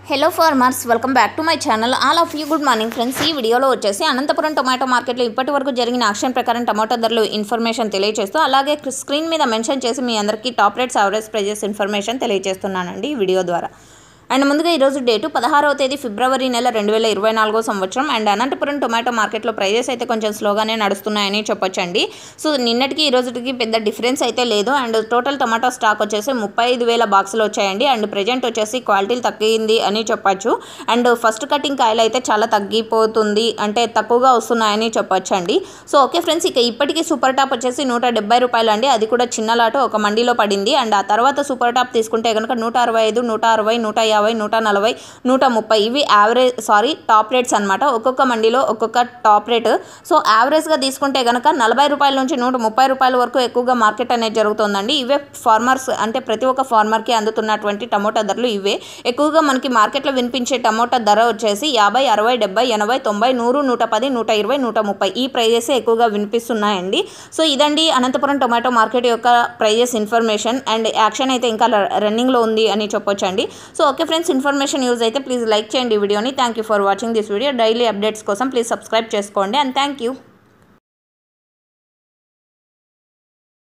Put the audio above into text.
hello farmers welcome back to my channel all of you good morning friends ఈ వీడియోలో వచ్చేసి Anantapuram tomato మార్కెట్లో ఇప్పటి వరకు జరిగిన యాక్షన్ ప్రకారం టమాటో ధరలు ఇన్ఫర్మేషన్ తెలియజేస్తూ అలాగే స్క్రీన్ మీద మెన్షన్ చేసి మీ అందరికీ top rates average prices information తెలియజేస్తున్నానండి ఈ వీడియో ద్వారా అండ్ ముందుగా ఈరోజు డేటు పదహారవ తేదీ ఫిబ్రవరి నెల రెండు వేల ఇరవై నాలుగో సంవత్సరం అండ్ అనంతపురం టొమాటో మార్కెట్లో ప్రైజెస్ అయితే కొంచెం స్లోగానే నడుస్తున్నాయని చెప్పొచ్చండి సో నిన్నటికి ఈ రోజుకి పెద్ద డిఫరెన్స్ అయితే లేదు అండ్ టోటల్ టొమాటో స్టాక్ వచ్చేసి ముప్పై ఐదు వేల బాక్సులు వచ్చాయండి అండ్ ప్రజెంట్ వచ్చేసి క్వాలిటీలు తగ్గింది అని చెప్పొచ్చు అండ్ ఫస్ట్ కటింగ్ కాయలు అయితే చాలా తగ్గిపోతుంది అంటే తక్కువగా వస్తున్నాయని చెప్పొచ్చండి సో ఓకే ఫ్రెండ్స్ ఇక ఇప్పటికీ సూపర్ టాప్ వచ్చేసి నూట డెబ్బై రూపాయలు అండి అది కూడా చిన్న లాటు ఒక మండీలో పడింది అండ్ ఆ తర్వాత సూపర్ టాప్ తీసుకుంటే కనుక నూట అరవై ఐదు నూట అరవై నూట యాభై నూట నలభై నూట ముప్పై ఇవి యావరేజ్ సారీ టాప్ రేట్స్ అనమాట ఒక్కొక్క మండీలో ఒక్కొక్క టాప్ రేట్ సో యావరేజ్గా తీసుకుంటే కనుక నలభై రూపాయల నుంచి నూట ముప్పై రూపాయల వరకు ఎక్కువగా మార్కెట్ అనేది జరుగుతుందండి ఇవే ఫార్మర్స్ అంటే ప్రతి ఒక్క ఫార్మర్కి అందుతున్నటువంటి టమోటా ధరలు ఇవే ఎక్కువగా మనకి మార్కెట్లో వినిపించే టమోటా ధర వచ్చేసి యాభై అరవై డెబ్బై ఎనభై తొంభై నూరు నూట పది నూట ఇరవై నూట ముప్పై ఈ ప్రైజెస్ ఎక్కువగా వినిపిస్తున్నాయండి సో ఇదండి అనంతపురం టొమాటో మార్కెట్ యొక్క ప్రైజెస్ ఇన్ఫర్మేషన్ అండ్ యాక్షన్ అయితే ఇంకా రన్నింగ్లో ఉంది అని చెప్పొచ్చండి so okay friends information use అయితే ప్లీజ్ లైక్ చేయండి ఈ వీడియోని thank you for watching this video daily updates కోసం ప్లీజ్ సబ్స్క్రైబ్ చేసుకోండి అండ్ థ్యాంక్ యూ